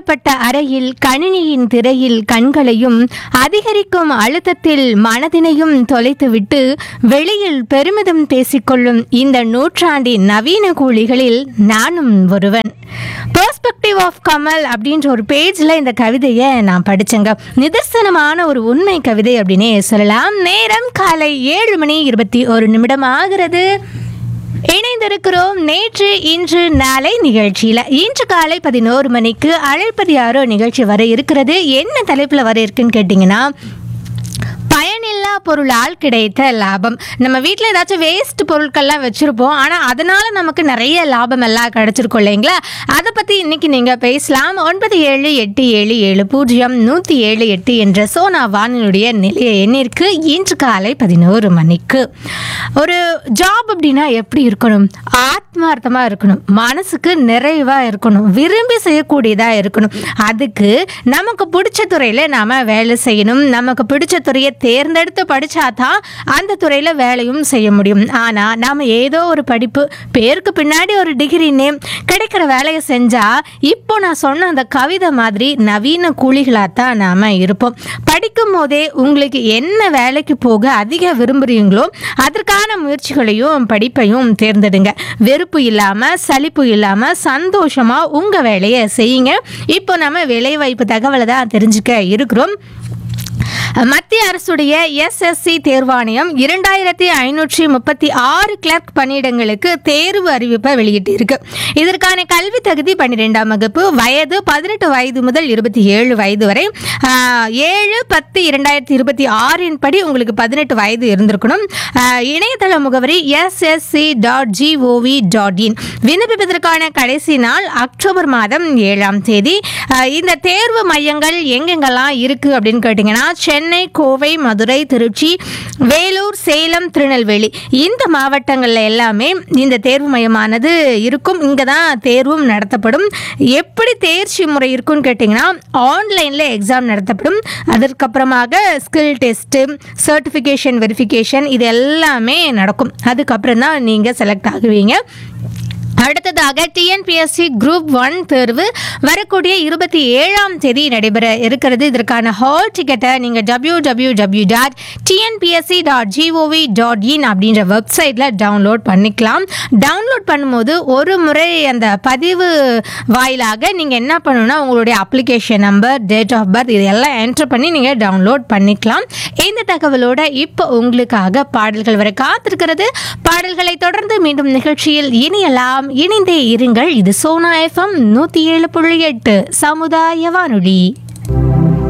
மூடப்பட்ட அறையில் கணினியின் திரையில் கண்களையும் அதிகரிக்கும் அழுத்தத்தில் மனதினையும் தொலைத்துவிட்டு வெளியில் பெருமிதம் பேசிக்கொள்ளும் இந்த நூற்றாண்டின் நவீன கூலிகளில் நானும் ஒருவன் பெர்ஸ்பெக்டிவ் ஆஃப் கமல் அப்படின்ற ஒரு பேஜில் இந்த கவிதையை நான் படிச்சேங்க நிதர்சனமான ஒரு உண்மை கவிதை அப்படின்னே சொல்லலாம் நேரம் காலை ஏழு மணி இருபத்தி ஒரு நிமிடம் ஆகிறது இணைந்திருக்கிறோம் நேற்று இன்று நாளை நிகழ்ச்சியில் இன்று காலை பதினோரு மணிக்கு அழைப்பது யாரோ நிகழ்ச்சி வர இருக்கிறது என்ன தலைப்பில் வர இருக்குன்னு கேட்டிங்கன்னா பயனில்லா பொருளால் கிடைத்த லாபம் நம்ம வீட்டில் ஏதாச்சும் வேஸ்ட் பொருட்கள்லாம் வச்சுருப்போம் ஆனால் அதனால் நமக்கு நிறைய லாபம் எல்லாம் கிடச்சிருக்கும் இல்லைங்களா அதை பற்றி இன்னைக்கு நீங்கள் பேசலாம் ஒன்பது ஏழு எட்டு ஏழு ஏழு பூஜ்ஜியம் நூற்றி ஏழு எட்டு என்ற சோனா வானினுடைய நிலைய எண்ணிற்கு இன்று காலை பதினோரு மணிக்கு ஒரு ஜாப் அப்படின்னா எப்படி இருக்கணும் ஆத்மார்த்தமாக இருக்கணும் மனசுக்கு நிறைவாக இருக்கணும் விரும்பி செய்யக்கூடியதாக இருக்கணும் அதுக்கு நமக்கு பிடிச்ச துறையில் நாம் வேலை செய்யணும் நமக்கு பிடிச்ச துறையை தேர்ந்தெடுத்து படித்தாதான் அந்த துறையில் வேலையும் செய்ய முடியும் ஆனால் நாம் ஏதோ ஒரு படிப்பு பேருக்கு பின்னாடி ஒரு டிகிரி நேம் கிடைக்கிற வேலையை செஞ்சால் இப்போ நான் சொன்ன அந்த கவிதை மாதிரி நவீன கூலிகளாக தான் நாம் இருப்போம் படிக்கும் போதே உங்களுக்கு என்ன வேலைக்கு போக அதிக விரும்புகிறீங்களோ அதற்கான முயற்சிகளையும் படிப்பையும் தேர்ந்தெடுங்க வெறுப்பு இல்லாமல் சலிப்பு இல்லாமல் சந்தோஷமாக உங்கள் வேலையை செய்யுங்க இப்போ நம்ம வேலைவாய்ப்பு தகவலை தான் தெரிஞ்சுக்க இருக்கிறோம் மத்திய அரசுடைய எஸ்எஸ்சி தேர்வாணையம் இரண்டாயிரத்தி ஐநூற்றி முப்பத்தி ஆறு கிளர்க் பணியிடங்களுக்கு தேர்வு அறிவிப்பை வெளியிட்டிருக்கு இதற்கான கல்வி தகுதி பன்னிரெண்டாம் வகுப்பு வயது பதினெட்டு வயது முதல் இருபத்தி ஏழு வயது வரை ஆஹ், ஏழு பத்து இரண்டாயிரத்தி இருபத்தி ஆறின் படி உங்களுக்கு பதினெட்டு வயது இருந்திருக்கணும் ஆஹ், இணையதள முகவரி SSC dot GOV dot in விண்ணப்பிப்பதற்கான கடைசி நாள் அக்டோபர் மாதம் ஏழாம் தேதி ஆஹ், இந்த தேர்வு மையங்கள் எங்கெங்கெல்லாம் இருக்கு அப்படின்னு கேட்டிங்கன்னா சென்னை கோவை மதுரை திருச்சி வேலூர் சேலம் திருநெல்வேலி இந்த மாவட்டங்களில் எல்லாமே இந்த தேர்வு மையமானது இருக்கும் இங்கே தான் தேர்வும் நடத்தப்படும் எப்படி தேர்ச்சி முறை இருக்குன்னு கேட்டிங்கன்னா ஆன்லைனில் எக்ஸாம் நடத்தப்படும் அதற்கப்புறமாக ஸ்கில் டெஸ்ட்டு சர்டிஃபிகேஷன் வெரிஃபிகேஷன் இது எல்லாமே நடக்கும் அதுக்கப்புறம் தான் நீங்கள் செலக்ட் ஆகுவீங்க அடுத்ததாக டிஎன்பிஎஸ்சி குரூப் ஒன் தேர்வு வரக்கூடிய இருபத்தி ஏழாம் தேதி நடைபெற இருக்கிறது இதற்கான ஹால் டிக்கெட்டை நீங்கள் W W W dot TNPSC dot GOV dot in அப்படின்ற வெப்சைட்டில் டவுன்லோட் பண்ணிக்கலாம் டவுன்லோட் பண்ணும்போது ஒரு முறை அந்த பதிவு வாயிலாக நீங்கள் என்ன பண்ணணும்னா உங்களுடைய application number date of birth இதெல்லாம் என்டர் பண்ணி நீங்கள் டவுன்லோட் பண்ணிக்கலாம் இந்த தகவலோட இப்போ உங்களுக்காக பாடல்கள் வர காத்திருக்கிறது பாடல்களை தொடர்ந்து மீண்டும் நிகழ்ச்சியில் இணையலாம் இணைந்தே இருங்கள் இது சோனா எஃப்எம் நூற்றி ஏழு புள்ளி எட்டு சமுதாய வானொலி